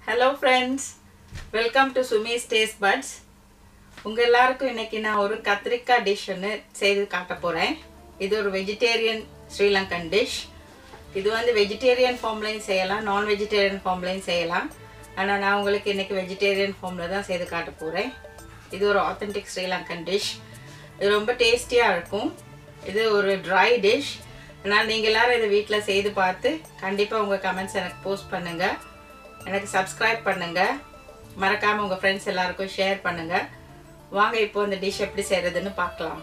hello friends welcome to Sumi's taste buds உங்கள் எல்லாருக்கும் இன்னைக்கு நான் ஒரு கத்திரிக்காய் டிஷ் ஒன்று செய்து காட்ட போகிறேன் இது ஒரு வெஜிடேரியன் ஸ்ரீலங்கன் டிஷ் இது வந்து வெஜிடேரியன் ஃபார்ம்லையும் செய்யலாம் நான் வெஜிடேரியன் ஃபார்ம்லையும் செய்யலாம் ஆனால் நான் உங்களுக்கு இன்னைக்கு வெஜிடேரியன் ஃபார்மில் தான் செய்து காட்ட போகிறேன் இது ஒரு ஆத்தென்டிக் ஸ்ரீலங்கன் டிஷ் இது ரொம்ப டேஸ்டியாக இருக்கும் இது ஒரு ட்ரை டிஷ் அதனால் நீங்கள் எல்லாரும் இதை வீட்டில் செய்து பார்த்து கண்டிப்பாக உங்கள் கமெண்ட்ஸ் எனக்கு போஸ்ட் பண்ணுங்கள் எனக்கு சப்ஸ்கிரைப் பண்ணுங்கள் மறக்காமல் உங்கள் ஃப்ரெண்ட்ஸ் எல்லாருக்கும் ஷேர் பண்ணுங்கள் வாங்க இப்போ இந்த டிஷ் எப்படி செய்கிறதுன்னு பார்க்கலாம்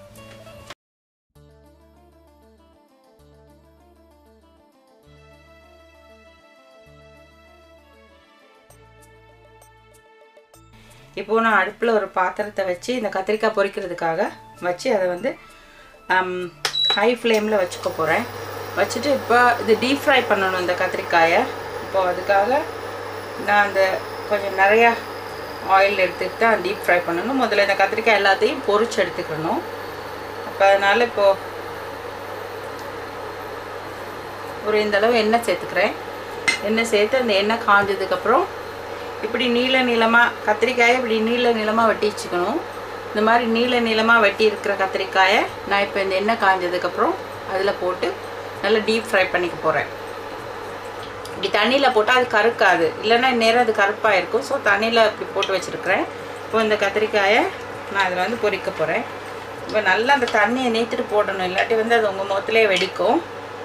இப்போ நான் அடுப்பில் ஒரு பாத்திரத்தை வச்சு இந்த கத்திரிக்காய் பொரிக்கிறதுக்காக வச்சு அதை வந்து ஹை ஃப்ளேமில் வச்சுக்க போகிறேன் வச்சுட்டு இப்போ இது டீப் ஃப்ரை பண்ணணும் இந்த கத்திரிக்காயை இப்போ அதுக்காக நான் அந்த கொஞ்சம் நிறையா ஆயில் எடுத்துக்கிட்டு தான் டீப் ஃப்ரை பண்ணணும் முதல்ல இந்த கத்திரிக்காய் எல்லாத்தையும் பொரிச்சு எடுத்துக்கணும் அப்போ அதனால் இப்போது ஒரு இந்தளவு எண்ணெய் சேர்த்துக்கிறேன் எண்ணெய் சேர்த்து அந்த எண்ணெய் காஞ்சதுக்கப்புறம் இப்படி நீள நீளமாக கத்திரிக்காயை இப்படி நீள நீளமாக வெட்டி வச்சுக்கணும் இந்த மாதிரி நீள நீளமாக வெட்டி இருக்கிற கத்திரிக்காயை நான் இப்போ இந்த எண்ணெய் காஞ்சதுக்கப்புறம் அதில் போட்டு நல்லா டீப் ஃப்ரை பண்ணிக்க போகிறேன் இப்படி தண்ணியில் போட்டால் அது கருக்காது இல்லைன்னா நேரம் அது கருப்பாக இருக்கும் ஸோ தண்ணியில் இப்படி போட்டு வச்சுருக்கிறேன் இப்போ இந்த கத்திரிக்காயை நான் அதில் வந்து பொரிக்க போகிறேன் இப்போ நல்லா அந்த தண்ணியை நீத்துட்டு போடணும் இல்லாட்டி வந்து அது உங்கள் முகத்துலேயே வெடிக்கும்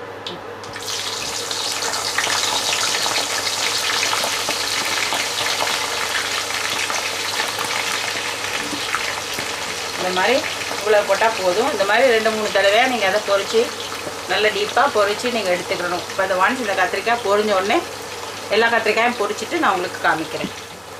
இந்த மாதிரி இவ்வளோ போட்டால் போதும் இந்த மாதிரி ரெண்டு மூணு தடவையாக நீங்கள் அதை பொரித்து நல்ல டீப்பாக பொரித்து நீங்கள் எடுத்துக்கணும் இப்போ இந்த ஒன்ஸ் இந்த கத்திரிக்காய் பொரிஞ்ச உடனே எல்லா கத்திரிக்காயும் பொரிச்சிட்டு நான் உங்களுக்கு காமிக்கிறேன்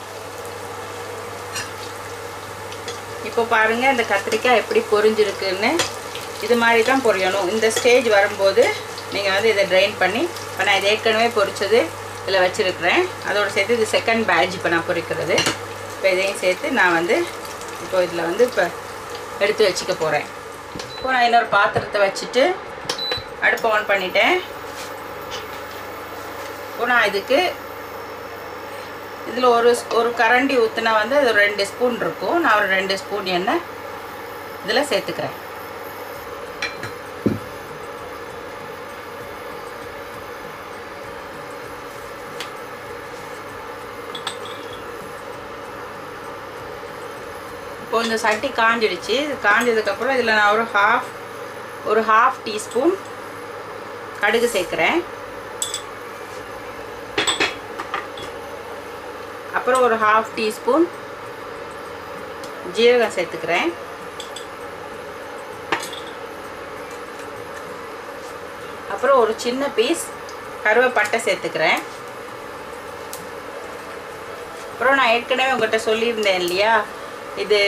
இப்போ பாருங்கள் இந்த கத்திரிக்காய் எப்படி பொரிஞ்சிருக்குன்னு இது மாதிரி தான் பொரியணும் இந்த ஸ்டேஜ் வரும்போது நீங்கள் வந்து இதை ட்ரைன் பண்ணி இப்போ நான் இது ஏற்கனவே பொரிச்சது இதில் வச்சுருக்கிறேன் அதோடு சேர்த்து இது செகண்ட் பேட்ச் இப்போ நான் பொரிக்கிறது இப்போ இதையும் சேர்த்து நான் வந்து இப்போ இதில் வந்து இப்போ எடுத்து வச்சுக்க போகிறேன் இப்போ நான் இன்னொரு பாத்திரத்தை வச்சுட்டு அடுப்பை ஆன் பண்ணிட்டேன் இப்போ நான் இதுக்கு இதில் ஒரு ஒரு கரண்டி ஊற்றினா வந்து அது ஒரு ரெண்டு ஸ்பூன் இருக்கும் நான் ஒரு ரெண்டு ஸ்பூன் எண்ணெய் இதில் சேர்த்துக்கிறேன் இப்போ இந்த சட்டி காஞ்சிடுச்சு இது காஞ்சதுக்கப்புறம் இதில் நான் ஒரு ஹாஃப் ஒரு ஹாஃப் டீஸ்பூன் கடுகு சேர்க்குறேன் அப்புறம் ஒரு ஹாஃப் டீஸ்பூன் ஜீரகம் சேர்த்துக்கிறேன் அப்புறம் ஒரு சின்ன பீஸ் கருவேப்பட்டை சேர்த்துக்கிறேன் அப்புறம் நான் ஏற்கனவே உங்கள்கிட்ட சொல்லியிருந்தேன் இல்லையா இது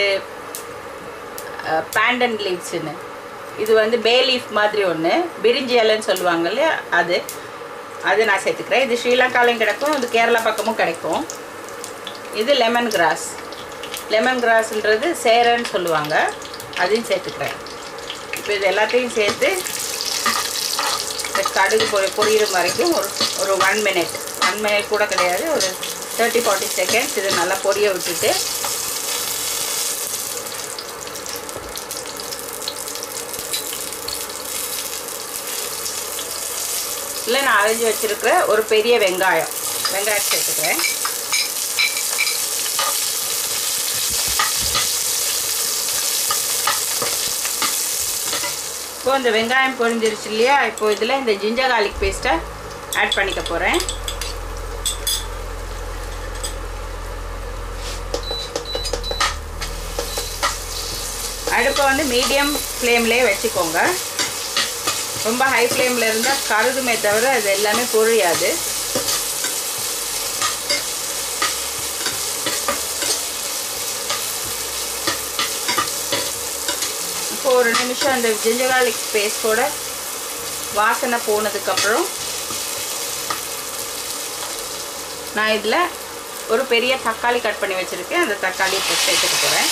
பேண்டன் லீவ்ஸ்னு இது வந்து பே லீஃப் மாதிரி ஒன்று பிரிஞ்சி இலைன்னு சொல்லுவாங்க இல்லையா அது அது நான் சேர்த்துக்கிறேன் இது ஸ்ரீலங்காலையும் கிடைக்கும் இது கேரளா பக்கமும் கிடைக்கும் இது லெமன் கிராஸ் லெமன் கிராஸ்ன்றது சேரன்னு சொல்லுவாங்க அதையும் சேர்த்துக்கிறேன் இப்போ இது எல்லாத்தையும் சேர்த்து இந்த கடுகு பொரி பொரியிற வரைக்கும் ஒரு ஒரு ஒன் மினிட் ஒன் மினிட் கூட கிடையாது ஒரு தேர்ட்டி ஃபார்ட்டி செகண்ட்ஸ் இது நல்லா பொரிய விட்டுட்டு இல்லை நான் அரைஞ்சி வச்சுருக்கிற ஒரு பெரிய வெங்காயம் வெங்காயம் சேர்த்துக்கிறேன் இப்போ இந்த வெங்காயம் பொரிஞ்சிருச்சு இல்லையா இப்போ இதில் இந்த ஜிஞ்சர் கார்லிக் பேஸ்ட்டை ஆட் பண்ணிக்க போகிறேன் அடுப்பை வந்து மீடியம் ஃப்ளேம்லேயே வச்சுக்கோங்க ரொம்ப ஹை ஃப்ளேமில் இருந்தால் கருதுமே தவிர அது எல்லாமே பொரியாது இப்போ ஒரு நிமிஷம் அந்த ஜிஞ்சர் கார்லிக் பேஸ்டோட வாசனை போனதுக்கப்புறம் நான் இதில் ஒரு பெரிய தக்காளி கட் பண்ணி வச்சுருக்கேன் அந்த தக்காளி இப்போ சேர்த்துக்க போகிறேன்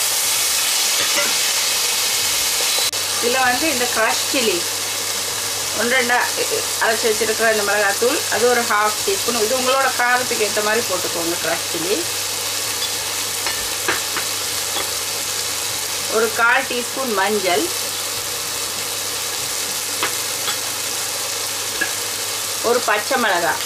இதில் வந்து இந்த க்ரஷ் சில்லி ஒன்று ரெண்டா அரைச்சி வச்சுருக்கிற இந்த மிளகாத்தூள் அது ஒரு ஹாஃப் டீஸ்பூன் இது உங்களோட காரத்துக்கு ஏற்ற மாதிரி போட்டுக்கோங்க க்ரஷ் சில்லி ஒரு கால் டீஸ்பூன் மஞ்சள் ஒரு பச்சை மிளகாய்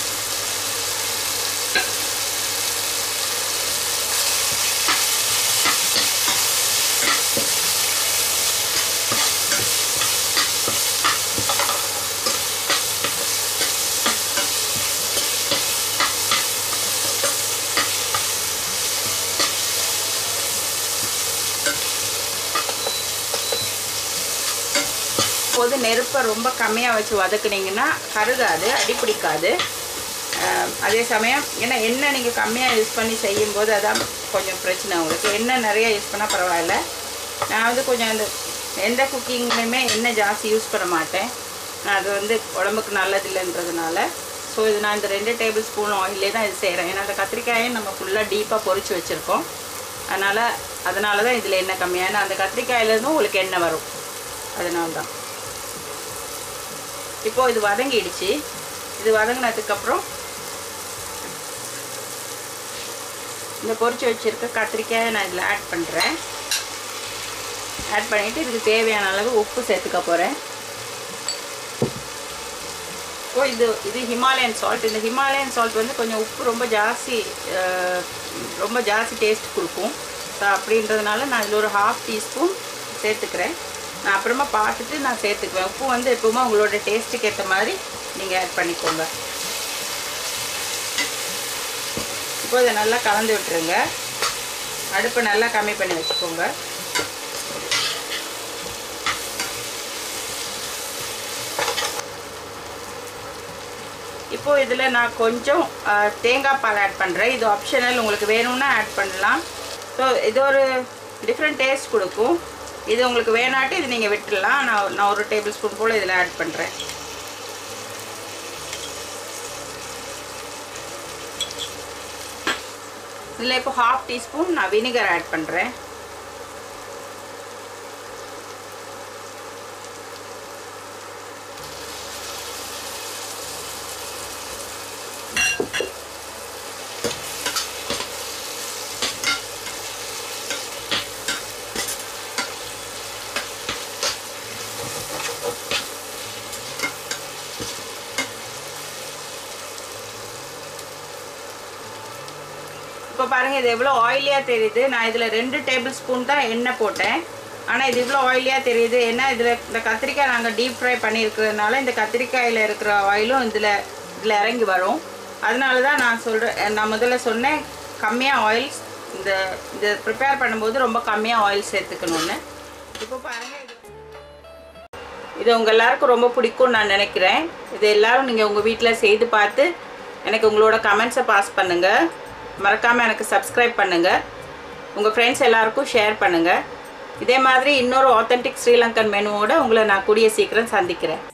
போது நெருப்பை ரொம்ப கம்மியாக வச்சு வதக்குனீங்கன்னா கருகாது அடிப்பிடிக்காது அஹ் அதே சமயம் ஏன்னா எண்ணெய் நீங்கள் கம்மியாக யூஸ் பண்ணி செய்யும்போது அதான் கொஞ்சம் பிரச்சனை உங்களுக்கு எண்ணெய் நிறைய யூஸ் பண்ணால் பரவாயில்ல நான் வந்து கொஞ்சம் அந்த எந்த குக்கிங்லையுமே எண்ணெய் ஜாஸ்தி யூஸ் பண்ண மாட்டேன் நான் அது வந்து உடம்புக்கு நல்லதில்லைன்றதுனால ஸோ இது நான் இந்த ரெண்டு டேபிள் ஸ்பூன் ஆயிலே தான் இது செய்கிறேன் ஏன்னா அந்த கத்திரிக்காயை நம்ம ஃபுல்லாக டீப்பாக பொரிச்சு வச்சுருக்கோம் அதனால் அதனால தான் இதில் எண்ணெய் கம்மியான அந்த கத்திரிக்காயிலேருந்தும் உங்களுக்கு எண்ணெய் வரும் அதனால தான் இப்போ இது வதங்கிடுச்சு இது வதங்கினதுக்கப்புறம் இந்த பொரிச்சு வச்சுருக்க கத்திரிக்காயை நான் இதில் ஆட் பண்ணுறேன் ஆட் பண்ணிவிட்டு இதுக்கு தேவையான அளவு உப்பு சேர்த்துக்க போகிறேன் ஓ இது இது ஹிமாலயன் சால்ட் இந்த ஹிமாலயன் சால்ட் வந்து கொஞ்சம் உப்பு ரொம்ப ஜாஸ்தி அஹ், ரொம்ப ஜாஸ்தி டேஸ்ட் கொடுக்கும் ஸோ அப்படின்றதுனால நான் இதில் ஒரு ஹாஃப் டீஸ்பூன் சேர்த்துக்கிறேன் நான் அப்புறமா பார்த்துட்டு நான் சேர்த்துக்குவேன் உப்பு வந்து எப்பவுமே உங்களோட டேஸ்ட்டுக்கு ஏற்ற மாதிரி நீங்கள் ஆட் பண்ணிக்கோங்க இப்போ இதை நல்லா கலந்து விட்டுருங்க அடுப்பை நல்லா கம்மி பண்ணி வச்சுக்கோங்க இப்போ இதில் நான் கொஞ்சம் அஹ், தேங்காய் பால் ஆட் பண்ணுறேன் இது ஆப்ஷனல் உங்களுக்கு வேணும்னா ஆட் பண்ணலாம் ஸோ இது ஒரு டிஃப்ரெண்ட் டேஸ்ட் கொடுக்கும் இது உங்களுக்கு வேணாட்டி இது நீங்கள் விட்டுடலாம் நான் நான் ஒரு டேபிள் ஸ்பூன் போல் இதில் ஆட் பண்ணுறேன் இதில் இப்போ ஹாஃப் டீஸ்பூன் நான் வினிகர் ஆட் பண்ணுறேன் இப்போ பாருங்கள் இது எவ்வளோ ஆயிலியாக தெரியுது நான் இதில் ரெண்டு டேபிள் ஸ்பூன் தான் எண்ணெய் போட்டேன் ஆனால் இது இவ்வளோ ஆயிலியாக தெரியுது ஏன்னா இதில் இந்த கத்திரிக்காய் நாங்கள் டீப் ஃப்ரை பண்ணியிருக்கிறதுனால இந்த கத்திரிக்காயில் இருக்கிற ஆயிலும் இதில் இதில் இறங்கி வரும் அதனால தான் நான் சொல்கிறேன் நான் முதல்ல சொன்னேன் கம்மியாக ஆயில் இந்த இந்த ப்ரிப்பேர் பண்ணும்போது ரொம்ப கம்மியாக ஆயில் சேர்த்துக்கணுன்னு இப்போ பாருங்கள் இது இது உங்கள் எல்லாருக்கும் ரொம்ப பிடிக்கும்னு நான் நினைக்கிறேன் இது எல்லாரும் நீங்கள் உங்கள் வீட்டில் செய்து பார்த்து எனக்கு உங்களோட கமெண்ட்ஸை பாஸ் பண்ணுங்கள் மறக்காமல் எனக்கு சப்ஸ்கிரைப் பண்ணுங்கள் உங்கள் ஃப்ரெண்ட்ஸ் எல்லாருக்கும் ஷேர் பண்ணுங்கள் இதே மாதிரி இன்னொரு ஆத்தென்டிக் ஸ்ரீலங்கன் மெனுவோட உங்களை நான் கூடிய சீக்கிரம் சந்திக்கிறேன்